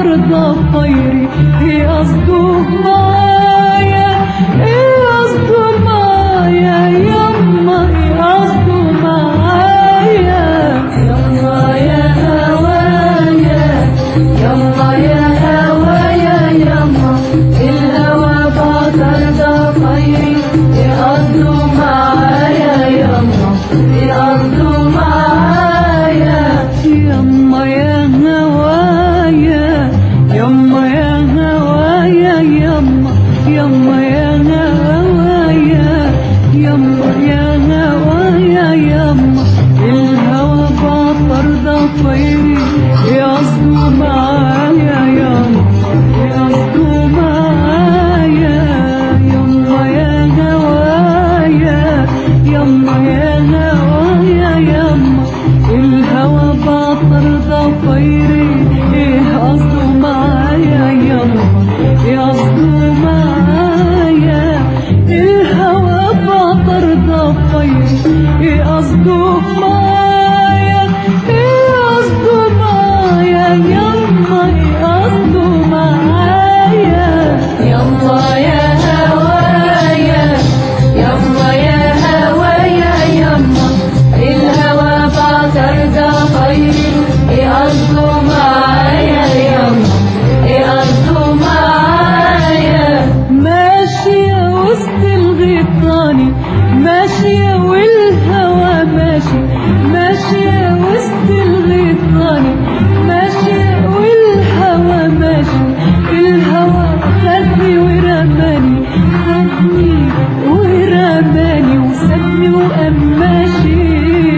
طرد طيري ايه قصده معايا ايه قصده معايا يما ايه قصده معايا يما يا هوايا يما يا هوايا يما الهوى بطل ده طيري ايه قصده معايا يما ايه قصده معايا يما يا هوايا يما يا هوايا يما يما يا هوايا يما يا هوايا يما الهوى بطر ده طيري يصدو معايا يما يصدو معايا يما يا هوايا يما يا هوايا يما الهوى بطر ده طيري ايه قصده معايا يما يصدو معايا الهوى بطر ده طيري ايه قصده معايا ايه قصده معايا يما ايه قصده معايا يما يا هوايا يما يا هوايا يما الهوى بعتر ده طيري ايه قصده معايا يما ايه قصده معايا ماشية وسط الغيطاني ماشية والهوى ماشي ماشية وسط الغيطاني ماشية والهوى ماشي الهوى خدني ورماني خدني ورماني وسابني وقام ماشي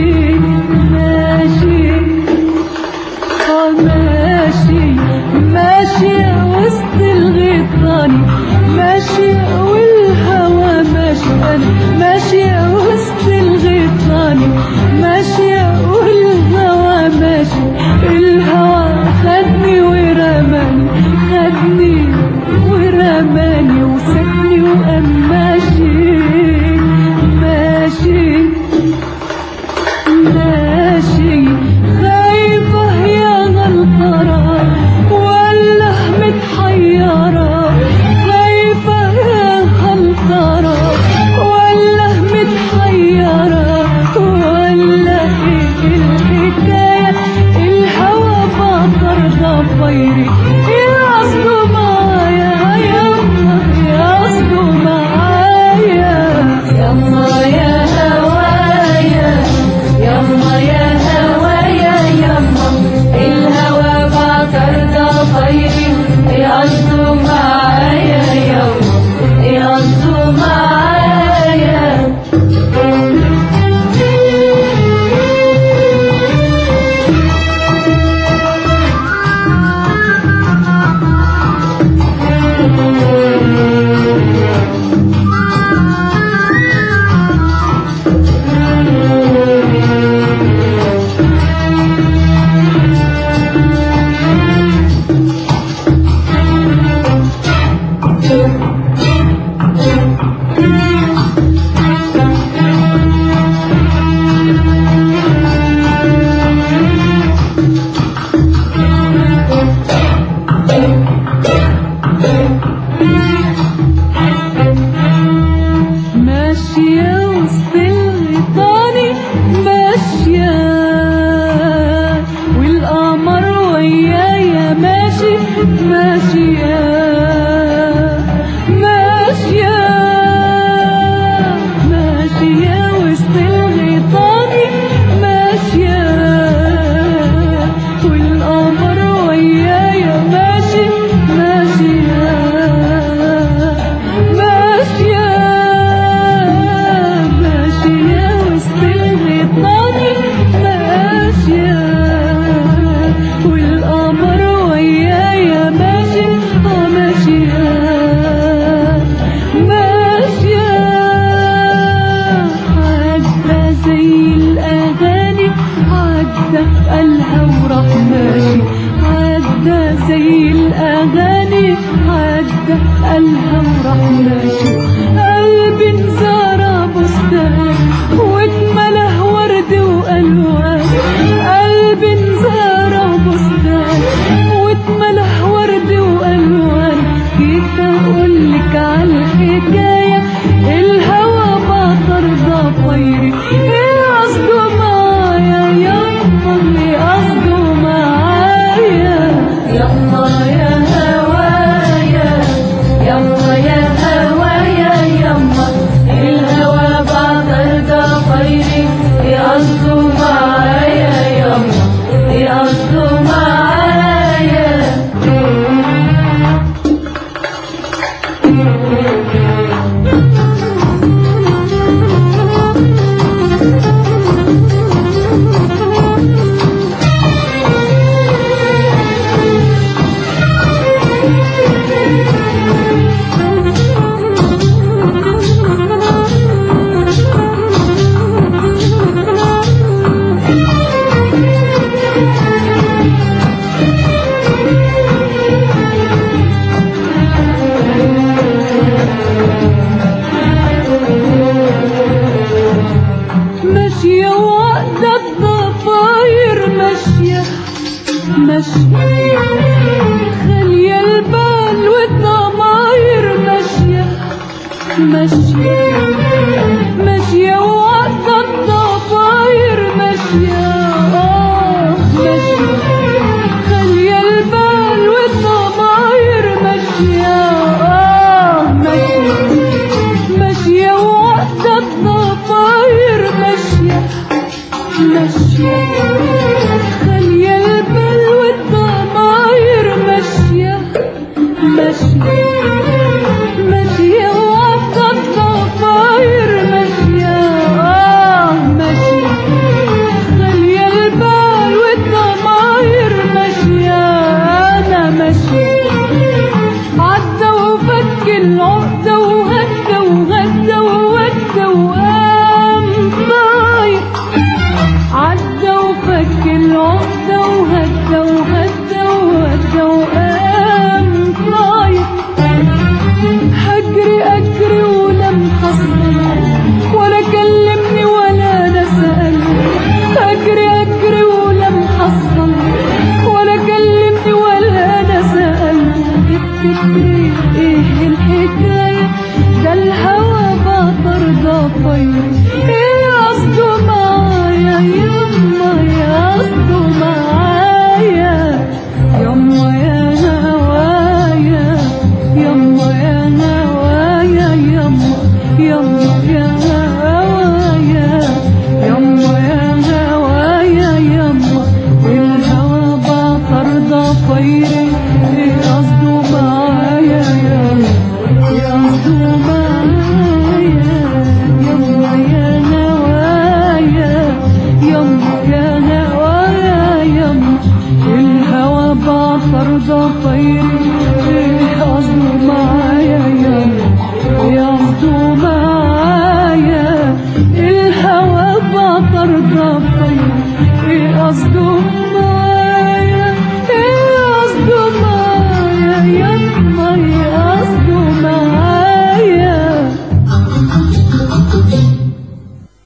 ماشي آه ماشي ماشية وسط الغيطاني ماشية والهوى ماشي أنا ماشية وسط الغيطاني ماشية والهوى ماشي الهوى خدني ورماني خدني ورماني وسابني وقام ماشي ماشي ماشي خايفة يا غلطرة ولا متحيرة خايفة يا غلطرة ولا متحيرة ولا ايه الحكاية الهوى بطر ده طيري يقصدوا معايا يما يقصدوا معايا يما يا هوايا يما يا هوايا يما الهوى بعتر ده طيري يقصدوا معايا يما يقصدوا معايا ماشية وسط الغيطاني ماشية والقمر ويايا ماشي ماشية ماشية ماشية وسط الغيطاني ماشية والقمر ويايا ماشي ماشية ماشية ماشية وسط الغيطاني ماشية والقمر ويايا ماشي اه ماشية ماشية عدى زي الأغاني عدى قالها وراح ماشي عدى زي الأغاني عدى قالها وراح ماشي قلبي انزرع بستان واتمله ورد وألوان قلبي انزرع بستان واتمله ورد ماشية ماشية وقت الضفاير ماشية آه ماشية خالية البال والضماير ماشية آه ماشية ماشية وقت الضفاير ماشية ماشية خالية البال والضماير ماشية ماشية ماشية وقت الضفاير ماشية آه ماشية خالية البال والضماير ماشية أنا ماشية عدى وفك العقدة وهدى وغدى وودى وقام طاير عدى وفك العقدة وهدى وهدى وودى وقام طاير هجري أجري ولم حصل ولا كلمني ولا أنا سألني أجري أجري ولم حصل ولا كلمني ولا أنا سألني تفتكري إيه الحكاية ده الهوى بطر ضفير إيه قصده معايا يما يا قصده معايا يما يا هوايا يما يا هوايا يما يما يا هوايا يما يا هوايا يما الهوى بطر ضفيري ايه قصده معايا يما ايه قصده معايا يما يا هوايا يما يا هوايا يما الهوى بطر ضفيري